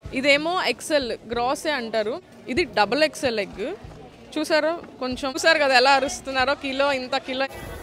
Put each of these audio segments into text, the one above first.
ఇదేమో ఎక్సెల్ గ్రాసే అంటారు ఇది డబుల్ ఎక్సెల్ ఎగ్ చూసారో కొంచెం చూసారు కదా ఎలా అరుస్తున్నారో కిలో ఇంత కిలో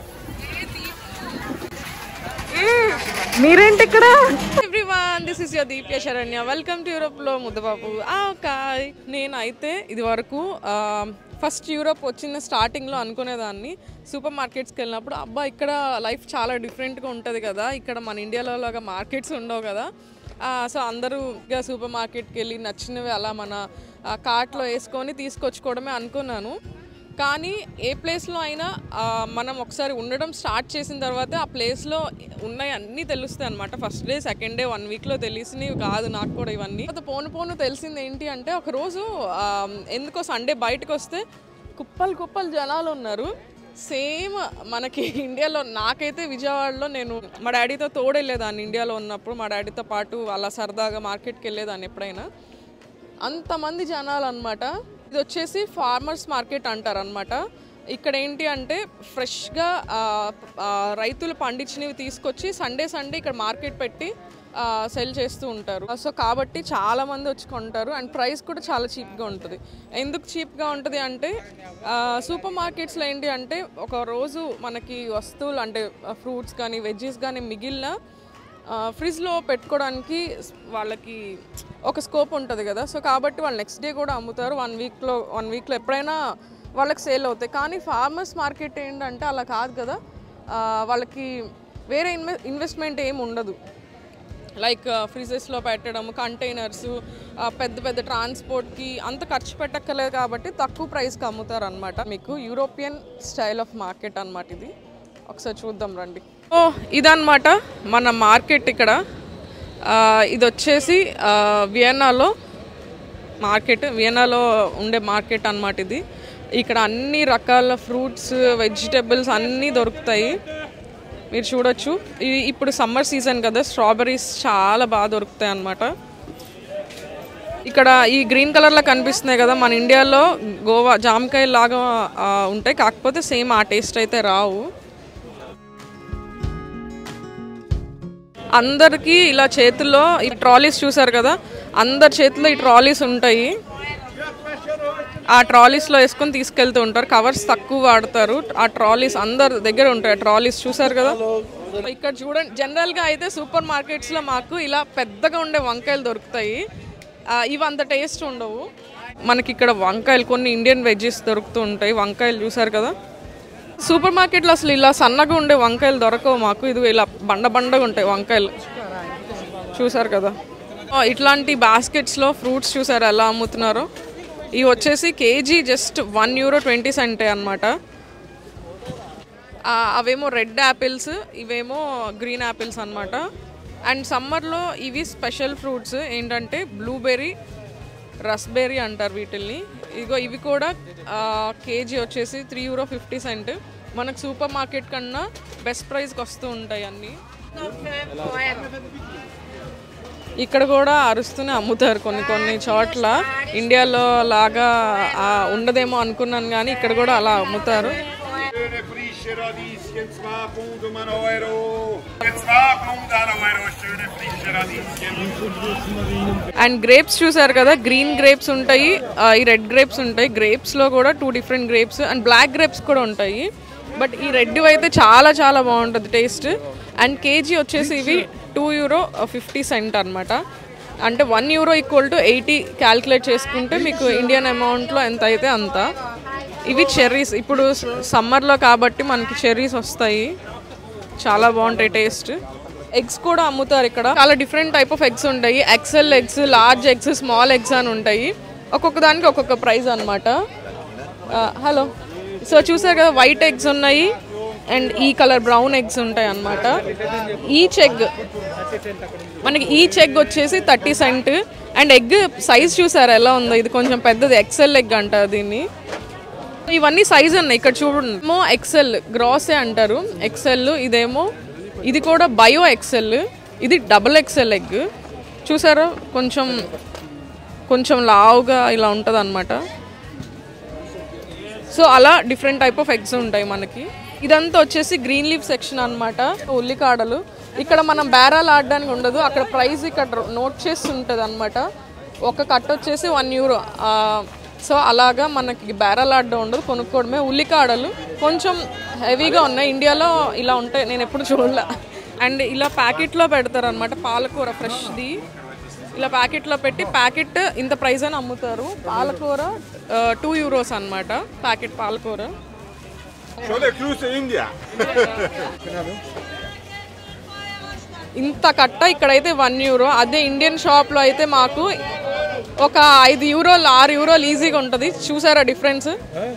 మీరేంటి ఇక్కడ everyone this is your Deepya Saranya welcome to Europe లో ముద్దబాబు కాయ్ నేనైతే ఇది వరకు ఫస్ట్ యూరోప్ వచ్చిన స్టార్టింగ్లో అనుకునేదాన్ని సూపర్ మార్కెట్స్కి వెళ్ళినప్పుడు అబ్బా ఇక్కడ లైఫ్ చాలా డిఫరెంట్గా ఉంటుంది కదా ఇక్కడ మన ఇండియాలో లాగా మార్కెట్స్ ఉండవు కదా సో అందరూ ఇక సూపర్ మార్కెట్కి వెళ్ళి నచ్చినవి అలా మన కార్ట్లో వేసుకొని తీసుకొచ్చుకోవడమే అనుకున్నాను కానీ ఏ ప్లేస్లో అయినా ఆ, మనం ఒకసారి ఉండడం స్టార్ట్ చేసిన తర్వాత ఆ ప్లేస్లో ఉన్నాయి అన్నీ తెలుస్తాయి అనమాట first day second day one వీక్లో తెలిసినవి కాదు నాకు కూడా ఇవన్నీ తర్వాత పోను పోను తెలిసింది ఏంటి అంటే ఒకరోజు ఆ, ఎందుకో సండే బయటకు వస్తే కుప్పలు కుప్పలు జనాలు ఉన్నారు సేమ్ మనకి ఇండియాలో నాకైతే విజయవాడలో నేను మా డాడీతో తోడెళ్ళేదాన్ని ఇండియాలో ఉన్నప్పుడు మా డాడీతో పాటు అలా సరదాగా మార్కెట్కి వెళ్ళేదాన్ని ఎప్పుడైనా అంతమంది జనాలు అనమాట ఇది వచ్చేసి ఫార్మర్స్ మార్కెట్ అంటారు అనమాట ఇక్కడ ఏంటి అంటే ఫ్రెష్గా రైతులు పండించినవి తీసుకొచ్చి సండే సండే ఇక్కడ మార్కెట్ పెట్టి సెల్ చేస్తూ ఉంటారు సో కాబట్టి చాలా మంది వచ్చి కొంటారు అండ్ ప్రైస్ కూడా చాలా చీప్గా ఉంటుంది ఎందుకు చీప్గా ఉంటుంది అంటే సూపర్ మార్కెట్స్లో ఏంటి అంటే ఒక రోజు మనకి వస్తువులు అంటే ఫ్రూట్స్ కానీ వెజ్జెస్ కానీ మిగిలిన ఆ, ఫ్రిడ్జ్లో పెట్టుకోవడానికి స్- వాళ్ళకి ఒక స్కోప్ ఉంటుంది కదా సో కాబట్టి వాళ్ళు నెక్స్ట్ డే కూడా అమ్ముతారు వన్ వీక్లో వన్ వీక్లో ఎప్పుడైనా వాళ్ళకి సేల్ అవుతాయి కానీ ఫార్మర్స్ మార్కెట్ ఏంటంటే అలా కాదు కదా ఆ, వాళ్ళకి వేరే ఇన్వె ఇన్వెస్ట్మెంట్ ఏమి ఉండదు లైక్ ఫ్రిజెస్లో పెట్టడం కంటైనర్స్ పెద్ద పెద్ద ట్రాన్స్పోర్ట్కి అంత ఖర్చు పెట్టక్కర్లేదు కాబట్టి తక్కువ ప్రైస్కి అమ్ముతారు అనమాట మీకు యూరోపియన్ స్టైల్ ఆఫ్ మార్కెట్ అన్నమాట ఇది ఒకసారి చూద్దాం రండి ఓ ఇదన్నమాట మన మార్కెట్ ఇక్కడ ఆ, ఇది వచ్చేసి ఆ, వియన్నాలో మార్కెట్ వియన్నాలో ఉండే మార్కెట్ అన్నమాట ఇది ఇక్కడ అన్ని రకాల ఫ్రూట్స్ వెజిటబుల్స్ అన్నీ దొరుకుతాయి మీరు చూడొచ్చు ఇది ఇప్పుడు సమ్మర్ సీజన్ కదా స్ట్రాబెర్రీస్ చాలా బాగా దొరుకుతాయి అన్నమాట ఇక్కడ ఈ గ్రీన్ కలర్లో కనిపిస్తున్నాయి కదా మన ఇండియాలో గోవా జామకాయ లాగా ఆ, ఉంటాయి కాకపోతే సేమ్ ఆ టేస్ట్ అయితే రావు అందరికీ ఇలా చేతుల్లో ఈ ట్రాలీస్ చూసారు కదా అందరి చేతిలో ఈ ట్రాలీస్ ఉంటాయి ఆ ట్రాలీస్లో వేసుకొని తీసుకెళ్తూ ఉంటారు కవర్స్ తక్కువ వాడతారు ఆ ట్రాలీస్ అందరి దగ్గర ఉంటాయి ట్రాలీస్ చూసారు కదా ఇక్కడ చూడండి జనరల్గా అయితే సూపర్ మార్కెట్స్లో మాకు ఇలా పెద్దగా ఉండే వంకాయలు దొరుకుతాయి ఆ, ఇవి అంత టేస్ట్ ఉండవు మనకి ఇక్కడ వంకాయలు కొన్ని ఇండియన్ వెజ్జెస్ దొరుకుతూ ఉంటాయి వంకాయలు చూసారు కదా సూపర్ మార్కెట్లో అసలు ఇలా సన్నగా ఉండే వంకాయలు దొరకవు మాకు ఇది ఇలా బండ బండగా ఉంటాయి వంకాయలు చూసారు కదా ఆ, ఇట్లాంటి బాస్కెట్స్లో ఫ్రూట్స్ చూసారు ఎలా అమ్ముతున్నారో ఇవి వచ్చేసి kg just one euro twenty సెంటే అనమాట అవేమో రెడ్ యాపిల్స్ ఇవేమో గ్రీన్ యాపిల్స్ అనమాట అండ్ సమ్మర్లో ఇవి స్పెషల్ ఫ్రూట్స్ ఏంటంటే బ్లూబెర్రీ రస్బెర్రీ అంటారు వీటిల్ని ఇగో ఇవి కూడా కేజీ వచ్చేసి త్రీ యూరో ఫిఫ్టీ సెంట్ మనకు సూపర్ మార్కెట్ కన్నా బెస్ట్ ప్రైస్కి వస్తూ ఉంటాయి అన్నీ ఇక్కడ కూడా అరుస్తూనే అమ్ముతారు కొన్ని కొన్ని చోట్ల ఇండియాలో లాగా ఆ, ఉండదేమో అనుకున్నాను కానీ ఇక్కడ కూడా అలా అమ్ముతారు Schöne frische Radieschen, 2 Pfund um einen Euro. 2 Pfund an Euro, schöne frische Radieschen. And grapes చూసారు కదా గ్రీన్ గ్రేప్స్ ఉంటాయి ఆ, ఈ రెడ్ గ్రేప్స్ ఉంటాయి గ్రేప్స్లో కూడా two different grapes and black grapes కూడా ఉంటాయి బట్ ఈ రెడ్ అయితే చాలా చాలా బాగుంటుంది టేస్ట్ అండ్ కేజీ వచ్చేసి ఇవి టూ యూరో ఫిఫ్టీ సెంట్ అనమాట అంటే one euro equal to eighty calculate చేసుకుంటే మీకు ఇండియన్ అమౌంట్లో ఎంత అయితే అంత ఇవి చెర్రీస్ ఇప్పుడు సమ్మర్లో కాబట్టి మనకి చెర్రీస్ వస్తాయి చాలా బాగుంటాయి టేస్ట్ ఎగ్స్ కూడా అమ్ముతారు ఇక్కడ చాలా డిఫరెంట్ టైప్ ఆఫ్ ఎగ్స్ ఉంటాయి XL eggs large eggs small eggs అని ఉంటాయి ఒక్కొక్క దానికి ఒక్కొక్క ప్రైస్ అనమాట హలో సో చూసారు కదా వైట్ ఎగ్స్ ఉన్నాయి అండ్ ఈ కలర్ బ్రౌన్ ఎగ్స్ ఉంటాయి అన్నమాట ఈచ్ ఎగ్ మనకి ఈచ్ ఎగ్ వచ్చేసి thirty cent and egg size చూసారా ఎలా ఉందో ఇది కొంచెం పెద్దది ఎక్సెల్ ఎగ్ అంటారు దీన్ని ఇవన్నీ సైజ్ ఉన్నాయి ఇక్కడ చూడండి ఏమో ఎక్సెల్ గ్రాసే అంటారు ఎక్సెల్ ఇదేమో ఇది కూడా బయో ఎక్సెల్ ఇది డబుల్ ఎక్సెల్ ఎగ్ చూసారా కొంచెం కొంచెం లావుగా ఇలా ఉంటుంది అనమాట సో అలా డిఫరెంట్ టైప్ ఆఫ్ ఎగ్స్ ఉంటాయి మనకి ఇదంతా వచ్చేసి గ్రీన్ లీఫ్ సెక్షన్ అన్నమాట ఉల్లికాడలు ఇక్కడ మనం బేరాలు ఆడడానికి ఉండదు అక్కడ ప్రైస్ ఇక్కడ నోట్ చేసి ఉంటుంది అనమాట ఒక కట్ట వచ్చేసి వన్ యూరో సో అలాగా మనకి బేరలాడ్డం ఉండదు కొనుక్కోవడమే ఉల్లికాడలు కొంచెం హెవీగా ఉన్నాయి ఇండియాలో ఇలా ఉంటాయి నేను ఎప్పుడు చూడలే అండ్ ఇలా ప్యాకెట్లో పెడతారు అనమాట పాలకూర ఫ్రెష్ది ఇలా ప్యాకెట్లో పెట్టి ప్యాకెట్ ఇంత ప్రైస్ అని అమ్ముతారు పాలకూర టూ యూరోస్ అన్నమాట ప్యాకెట్ పాలకూర Show the cruise to India. ఇంత కట్ట ఇక్కడైతే వన్ యూరో అదే ఇండియన్ షాప్లో అయితే మాకు ఒక ఐదు యూరోలు ఆరు యూరోలు ఈజీగా ఉంటుంది చూసారా డిఫరెన్స్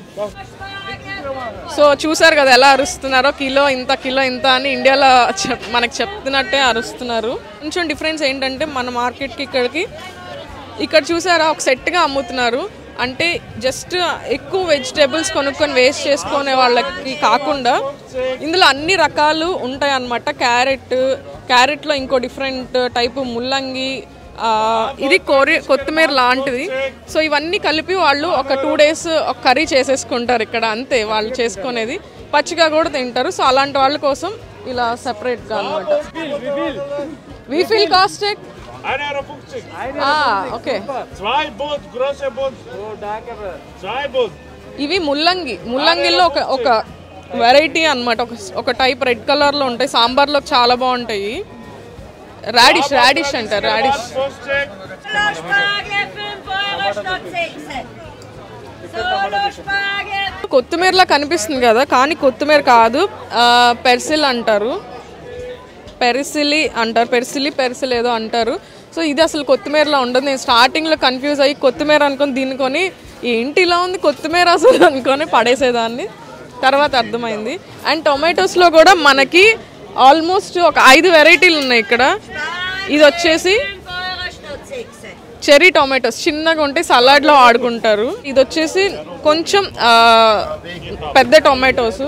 సో చూసారు కదా ఎలా అరుస్తున్నారో కిలో ఇంత కిలో ఇంత అని ఇండియాలో చెప్ మనకి చెప్తున్నట్టే అరుస్తున్నారు కొంచెం డిఫరెన్స్ ఏంటంటే మన మార్కెట్కి ఇక్కడికి ఇక్కడ చూసారా ఒక సెట్గా అమ్ముతున్నారు అంటే జస్ట్ ఎక్కువ వెజిటేబుల్స్ కొనుక్కొని వేస్ట్ చేసుకునే వాళ్ళకి కాకుండా ఇందులో అన్ని రకాలు ఉంటాయి అన్నమాట క్యారెట్ క్యారెట్లో ఇంకో డిఫరెంట్ టైపు ముల్లంగి ఆ, ఇది కొరి కొత్తిమీర లాంటిది సో ఇవన్నీ కలిపి వాళ్ళు ఒక టూ డేస్ ఒక కర్రీ చేసేసుకుంటారు ఇక్కడ అంతే వాళ్ళు చేసుకునేది పచ్చిగా కూడా తింటారు సో అలాంటి వాళ్ళ కోసం ఇలా సెపరేట్గా అనమాట వి ఫీల్ కాస్టెడ్ Eine Euro 50. Okay Zwei Bund, große Bund. Zwei Bund. ఇవి ముల్లంగి ముల్లంగిలో ఒక ఒక వెరైటీ అన్నమాట ఒక ఒక టైప్ రెడ్ కలర్లో ఉంటాయి సాంబార్లో చాలా బాగుంటాయి రాడిష్ రాడిష్ అంటారు radish 50. Solo Spargel 5 Euro statt 6. Solo Spargel. కొత్తిమీరలా కనిపిస్తుంది కదా కానీ కొత్తిమీర కాదు ఆ, పెర్సిల్ అంటారు పెరిసిలి అంటారు పెరిసిలి పెరిసిల్ ఏదో అంటారు సో ఇది అసలు కొత్తిమీరలా ఉండదు నేను స్టార్టింగ్లో కన్ఫ్యూజ్ అయ్యి కొత్తిమీర అనుకొని దీనికొని ఏంటి ఇలా ఉంది కొత్తిమీర అసలు అనుకొని పడేసేదాన్ని తర్వాత అర్థమైంది అండ్ టొమాటోస్లో కూడా మనకి ఆల్మోస్ట్ ఒక ఐదు వెరైటీలు ఉన్నాయి ఇక్కడ ఇది వచ్చేసి 5 Euro statt 6. చెరీ టొమాటోస్ చిన్నగా ఉంటే సలాడ్లో ఆడుకుంటారు ఇది వచ్చేసి కొంచెం ఆ, పెద్ద టొమాటోస్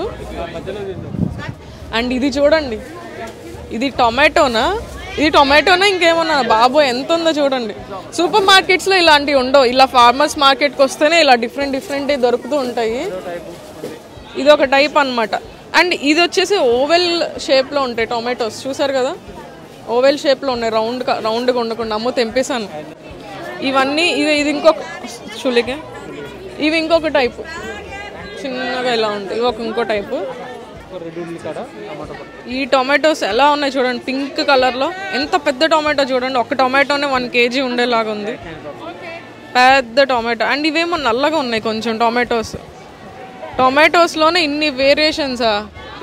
అండ్ ఇది చూడండి ఇది టొమాటోనా ఇది టొమాటోనా ఇంకేమన్నా బాబు ఎంత ఉందో చూడండి సూపర్ మార్కెట్స్లో ఇలాంటివి ఉండవు ఇలా ఫార్మర్స్ మార్కెట్కి వస్తేనే ఇలా డిఫరెంట్ డిఫరెంట్ దొరుకుతూ ఉంటాయి ఇది ఒక టైప్ అన్నమాట అండ్ ఇది వచ్చేసి ఓవెల్ షేప్లో ఉంటాయి టొమాటోస్ చూసారు కదా ఓవెల్ షేప్లో ఉన్నాయి రౌండ్ రౌండ్గా ఉండకుండా అమ్మో తెంపేశాను ఇవన్నీ ఇది ఇది ఇంకొక చులికే ఇవి ఇంకొక టైపు చిన్నగా ఇలా ఉంటాయి ఇవి ఒక ఇంకో టైపు ఈ టొమాటోస్ ఎలా ఉన్నాయి చూడండి పింక్ కలర్లో ఎంత పెద్ద టొమాటో చూడండి ఒక టొమాటోనే వన్ కేజీ ఉండేలాగా ఉంది పెద్ద టొమాటో అండ్ ఇవేమో నల్లగా ఉన్నాయి కొంచెం టొమాటోస్ టొమాటోస్లోనే ఇన్ని వేరియేషన్సా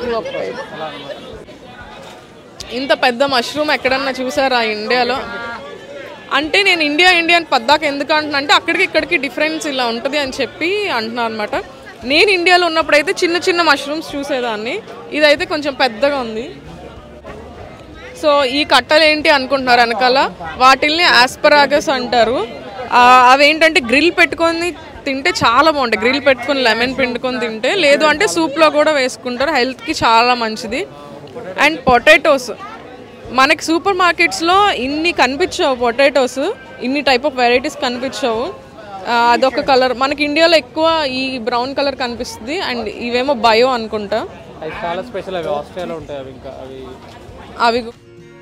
ఇంత పెద్ద మష్రూమ్ ఎక్కడన్నా చూసారా ఇండియాలో అంటే నేను ఇండియా ఇండియా అని పద్దాక ఎందుకు అంటున్నా అంటే అక్కడికి ఇక్కడికి డిఫరెన్స్ ఇలా ఉంటుంది అని చెప్పి అంటున్నాను అనమాట నేను ఇండియాలో ఉన్నప్పుడైతే చిన్న చిన్న మష్రూమ్స్ చూసేదాన్ని ఇదైతే కొంచెం పెద్దగా ఉంది సో ఈ కట్టలు ఏంటి అనుకుంటున్నారు వెనకాల వాటిల్ని ఆస్పరాగస్ అంటారు ఆ, అవేంటంటే గ్రిల్ పెట్టుకొని తింటే చాలా బాగుంటాయి గ్రిల్ పెట్టుకొని లెమన్ పిండుకొని తింటే లేదు అంటే సూప్లో కూడా వేసుకుంటారు హెల్త్కి చాలా మంచిది అండ్ పొటాటోస్ మనకి సూపర్ మార్కెట్స్లో ఇన్ని కనిపించవు పొటాటోస్ ఇన్ని టైప్ ఆఫ్ వెరైటీస్ కనిపించవు ఆ, అదొక కలర్ మనకి ఇండియాలో ఎక్కువ ఈ బ్రౌన్ కలర్ కనిపిస్తుంది అండ్ ఇవేమో బయో అనుకుంటా అవి చాలా స్పెషల్ అవి ఆస్ట్రేలియాలో ఉంటాయి అవి ఇంకా అవి అవి గు-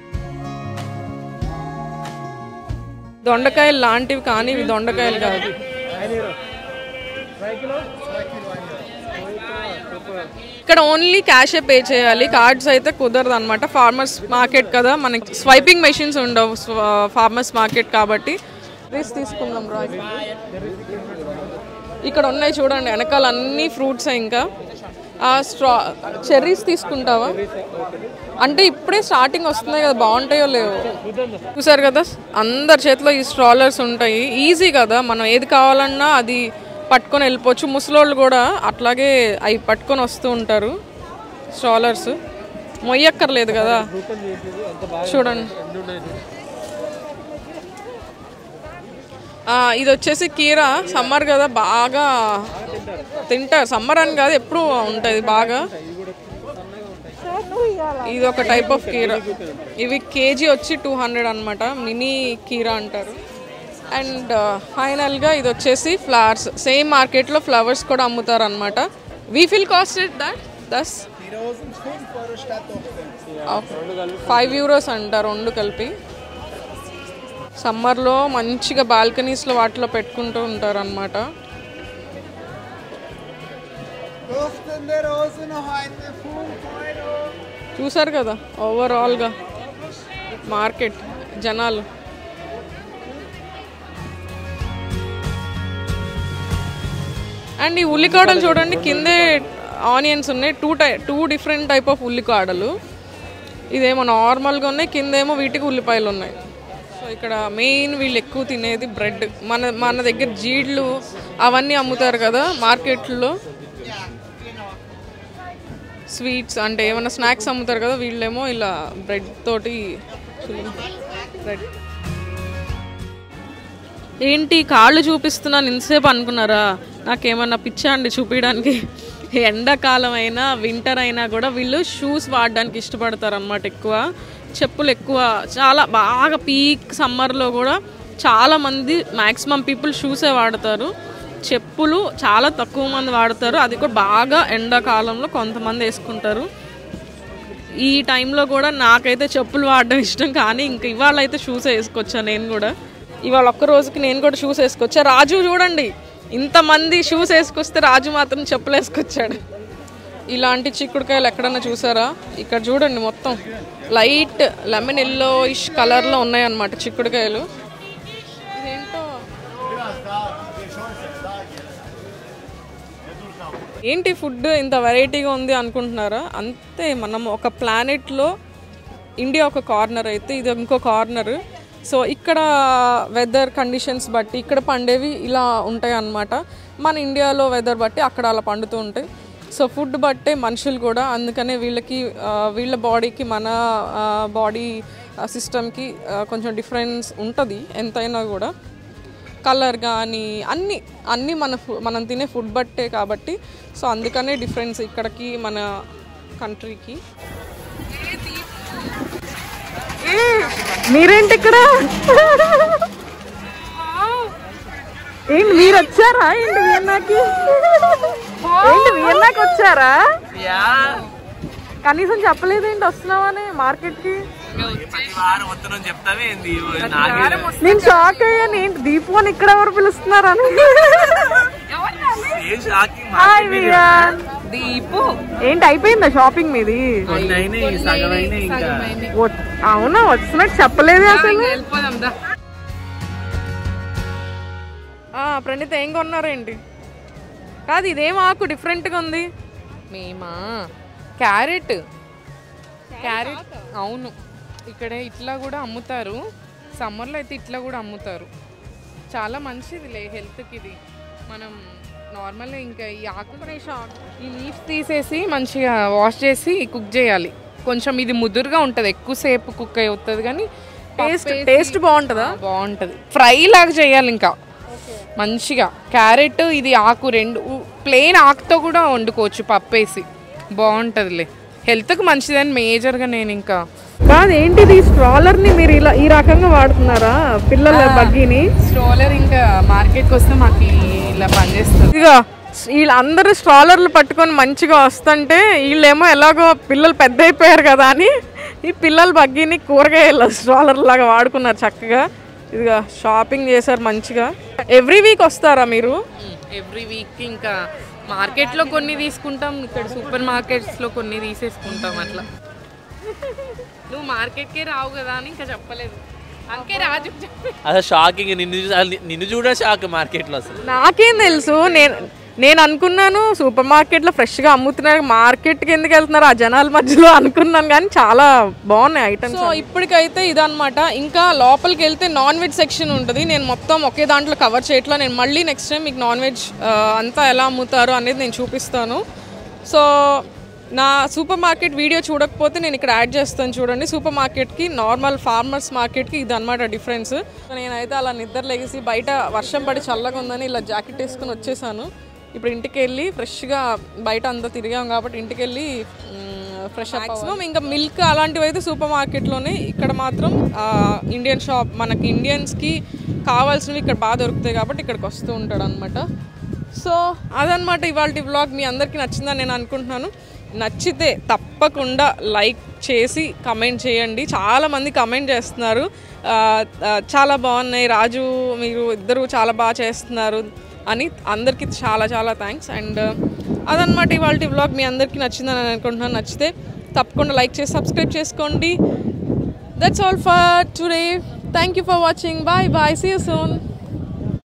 దొండకాయలు లాంటివి కానీ ఇవి దొండకాయలు కాదు ఇక్కడ ఓన్లీ క్యాషే పే చేయాలి కార్డ్స్ అయితే కుదరదు అనమాట ఫార్మర్స్ మార్కెట్ కదా మనకి స్వైపింగ్ మెషిన్స్ ఉండవు ఫార్మర్స్ మార్కెట్ కాబట్టి రిస్ తీసుకుందాం రా ఇక్కడ ఉన్నాయి చూడండి వెనకాల అన్ని ఫ్రూట్స్ ఇంకా ఆ స్ట్రా చెర్రీస్ తీసుకుంటావా అంటే ఇప్పుడే స్టార్టింగ్ వస్తున్నాయి కదా బాగుంటాయో లేవో చూసారు కదా అందరి చేతిలో ఈ స్ట్రాలర్స్ ఉంటాయి ఈజీ కదా మనం ఏది కావాలన్నా అది పట్టుకొని వెళ్ళిపోవచ్చు ముసలోళ్ళు కూడా అట్లాగే అవి పట్టుకొని వస్తూ ఉంటారు స్ట్రాలర్స్ మొయ్యక్కర్లేదు కదా చూడండి ఆ, ఇది వచ్చేసి కీర సమ్మర్ కదా బాగా తింటారు సమ్మర్ అని కాదు ఎప్పుడు ఉంటుంది బాగా ఇది ఒక టైప్ ఆఫ్ కీర ఇవి కేజీ వచ్చి టూ హండ్రెడ్ అనమాట మినీ కీర అంటారు అండ్ ఫైనల్గా ఇది వచ్చేసి ఫ్లవర్స్ సేమ్ మార్కెట్లో ఫ్లవర్స్ కూడా అమ్ముతారు అనమాట వీ ఫిల్ కాస్ట్ ఇట్ దట్ దస్ ఫైవ్ యూరోస్ అంటారు రెండు కలిపి సమ్మర్లో మంచిగా బాల్కనీస్లో వాటిలో పెట్టుకుంటూ ఉంటారు అనమాట చూసారు కదా ఓవరాల్గా మార్కెట్ జనాలు అండ్ ఈ ఉల్లికాడలు చూడండి కిందే ఆనియన్స్ ఉన్నాయి టూ టై టూ డిఫరెంట్ టైప్ ఆఫ్ ఉల్లికాడలు ఇదేమో నార్మల్గా ఉన్నాయి కిందేమో వీటికి ఉల్లిపాయలు ఉన్నాయి సో ఇక్కడ మెయిన్ వీళ్ళు ఎక్కువ తినేది బ్రెడ్ మన మన దగ్గర జీడ్లు అవన్నీ అమ్ముతారు కదా మార్కెట్లో స్వీట్స్ అంటే ఏమైనా స్నాక్స్ అమ్ముతారు కదా వీళ్ళేమో ఇలా బ్రెడ్ తోటి బ్రెడ్ ఏంటి కాళ్ళు చూపిస్తున్నాను ఇంతసేపు అనుకున్నారా నాకేమన్నా పిచ్చా అండి చూపించడానికి ఎండాకాలం అయినా వింటర్ అయినా కూడా వీళ్ళు షూస్ వాడడానికి ఇష్టపడతారు అనమాట ఎక్కువ చెప్పులు ఎక్కువ చాలా బాగా పీక్ సమ్మర్లో కూడా చాలా మంది మ్యాక్సిమం పీపుల్ షూసే వాడతారు చెప్పులు చాలా తక్కువ మంది వాడతారు అది కూడా బాగా ఎండాకాలంలో కొంతమంది వేసుకుంటారు ఈ టైంలో కూడా నాకైతే చెప్పులు వాడడం ఇష్టం కానీ ఇంక ఇవాళ అయితే షూస్ వేసుకొచ్చా నేను కూడా ఇవాళ ఒక్క రోజుకి నేను కూడా షూస్ వేసుకొచ్చా రాజు చూడండి ఇంతమంది షూస్ వేసుకొస్తే రాజు మాత్రం చెప్పులు వేసుకొచ్చాడు ఇలాంటి చిక్కుడుకాయలు ఎక్కడన్నా చూసారా ఇక్కడ చూడండి మొత్తం లైట్ లెమన్ ఎల్లో ఇష్ కలర్లో ఉన్నాయన్నమాట చిక్కుడుకాయలు ఇదేంటో ఏంటి ఫుడ్ ఇంత వెరైటీగా ఉంది అనుకుంటున్నారా అంతే మనం ఒక ప్లానెట్లో ఇండియా ఒక కార్నర్ అయితే ఇది ఇంకో కార్నర్ సో ఇక్కడ వెదర్ కండిషన్స్ బట్టి ఇక్కడ పండేవి ఇలా ఉంటాయి అన్నమాట మన ఇండియాలో వెదర్ బట్టి అక్కడ అలా పండుతూ ఉంటాయి సో ఫుడ్ బట్టే మనుషులు కూడా అందుకనే వీళ్ళకి ఆ, వీళ్ళ బాడీకి మన బాడీ సిస్టమ్కి కొంచెం డిఫరెన్స్ ఉంటుంది ఎంతైనా కూడా కలర్ కానీ అన్నీ అన్నీ మన ఫు- మనం తినే ఫుడ్ బట్టే కాబట్టి సో అందుకనే డిఫరెన్స్ ఇక్కడికి మన కంట్రీకి మీరేంటి ఇక్కడ ఏంటి మీరు వచ్చారా ఏంటి వియన్నాకి ఏంటి వియన్నాకి వచ్చారా కనీసం చెప్పలేదేంటి వస్తున్నావని మార్కెట్ కి వారం వస్తున్నాం చెప్తావే ఏంది నేను షాక్ అయ్యాను ఏంటి దీపు అని ఇక్కడ ఎవరు పిలుస్తున్నారని ఏం షాకింగ్ హాయ్ వియాన్ దీపు ఏంటి అయిపోయిందా షాపింగ్ మీది కొన్ని అయినాయి సగం అయినాయి ఇంకా వ- అవునా వచ్చినట్టు చెప్పలేదు అసలు ఆ, ప్రణీత ఏం కొన్నారేంటి కాదు ఇదేం ఆకు డిఫరెంట్గా ఉంది మేమా క్యారెట్ క్యారెట్ అవును ఇక్కడ ఇట్లా కూడా అమ్ముతారు సమ్మర్లో అయితే ఇట్లా కూడా అమ్ముతారు చాలా మంచిదిలే హెల్త్కి ఇది మనం నార్మల్గా ఇంకా ఈ ఆకు ఈ లీఫ్ తీసేసి మంచిగా వాష్ చేసి కుక్ చేయాలి కొంచెం ఇది ముదురుగా ఉంటుంది ఎక్కువసేపు కుక్ అవుతుంది కానీ టేస్ట్ టేస్ట్ బాగుంటుందా బాగుంటుంది ఫ్రై లాగా చేయాలి ఇంకా మంచిగా క్యారెట్ ఇది ఆకు రెండు ప్లెయిన్ ఆకుతో కూడా వండుకోవచ్చు పప్పు వేసి బాగుంటుందిలే హెల్త్కి మంచిదని మేజర్గా నేను ఇంకా కాదు ఏంటిది స్ట్రాలర్ ని మీరు ఇలా ఈ రకంగా వాడుతున్నారా పిల్లల బగ్గీని స్ట్రోలర్ ఇంకా మార్కెట్కి వస్తే మాకు ఈ- ఇలా పనిచేస్తుంది ఇదిగో వీళ్ళందరూ స్ట్రాలర్లు పట్టుకొని మంచిగా వస్తుంటే వీళ్ళేమో ఎలాగో పిల్లలు పెద్ద అయిపోయారు కదా అని ఈ పిల్లల బగ్గీని కూరగాయల స్ట్రాలర్ లాగా వాడుకున్నారు చక్కగా ఇదిగా షాపింగ్ చేశారు మంచిగా ఎవ్రీ వీక్ వస్తారా మీరు ఎవ్రీ వీక్ ఇంకా మార్కెట్లో కొన్ని తీసుకుంటాం ఇక్కడ సూపర్ మార్కెట్స్లో కొన్ని తీసేసుకుంటాం అట్లా నువ్వు మార్కెట్కే రావు కదా అని ఇంకా చెప్పలేదు అందుకే రాజు చెప్పి అసలు షాకింగ్ నిన్ను చూసి అసలు నిన్ను చూడ షాక్ మార్కెట్లో అసలు నాకేం తెలుసు నేను నేను అనుకున్నాను సూపర్ మార్కెట్లో ఫ్రెష్గా అమ్ముతున్నారు మార్కెట్కి ఎందుకు వెళ్తున్నారు ఆ జనాల మధ్యలో అనుకున్నాను కానీ చాలా బాగున్నాయి ఐటమ్స్ సో ఇప్పటికైతే ఇదనమాట ఇంకా లోపలికి వెళ్తే నాన్ వెజ్ సెక్షన్ ఉంటుంది నేను మొత్తం ఒకే దాంట్లో కవర్ చేయట్లా నేను మళ్ళీ నెక్స్ట్ టైం మీకు నాన్ వెజ్ అంతా ఎలా అమ్ముతారు అనేది నేను చూపిస్తాను సో నా సూపర్ మార్కెట్ వీడియో చూడకపోతే నేను ఇక్కడ యాడ్ చేస్తాను చూడండి సూపర్ మార్కెట్కి నార్మల్ ఫార్మర్స్ మార్కెట్కి ఇది అనమాట డిఫరెన్స్ నేనైతే అలా నిద్ర లెగిసి బయట వర్షం పడి చల్లగా ఉందని ఇలా జాకెట్ వేసుకుని వచ్చేసాను ఇప్పుడు ఇంటికి వెళ్ళి ఫ్రెష్గా బయట అంతా తిరిగాం కాబట్టి ఇంటికి వెళ్ళి ఫ్రెష్ మ్యాక్సిమం ఇంకా మిల్క్ అలాంటివి అయితే సూపర్ మార్కెట్లోనే ఇక్కడ మాత్రం ఇండియన్ షాప్ మనకి ఇండియన్స్కి కావాల్సినవి ఇక్కడ బాగా దొరుకుతాయి కాబట్టి ఇక్కడికి వస్తూ ఉంటాడు అనమాట సో అదనమాట ఇవాళ వ్లాగ్ మీ అందరికీ నచ్చిందని నేను అనుకుంటున్నాను నచ్చితే తప్పకుండా లైక్ చేసి కమెంట్ చేయండి చాలామంది కమెంట్ చేస్తున్నారు ఆ, ఆ, చాలా బాగున్నాయి రాజు మీరు ఇద్దరు చాలా బాగా చేస్తున్నారు అని అందరికీ చాలా చాలా థ్యాంక్స్ అండ్ అదనమాట ఇవాళ వ్లాగ్ మీ అందరికీ నచ్చిందని నేను అనుకుంటున్నాను నచ్చితే తప్పకుండా లైక్ చేసి సబ్స్క్రైబ్ చేసుకోండి that's all for today thank you for watching bye bye see you soon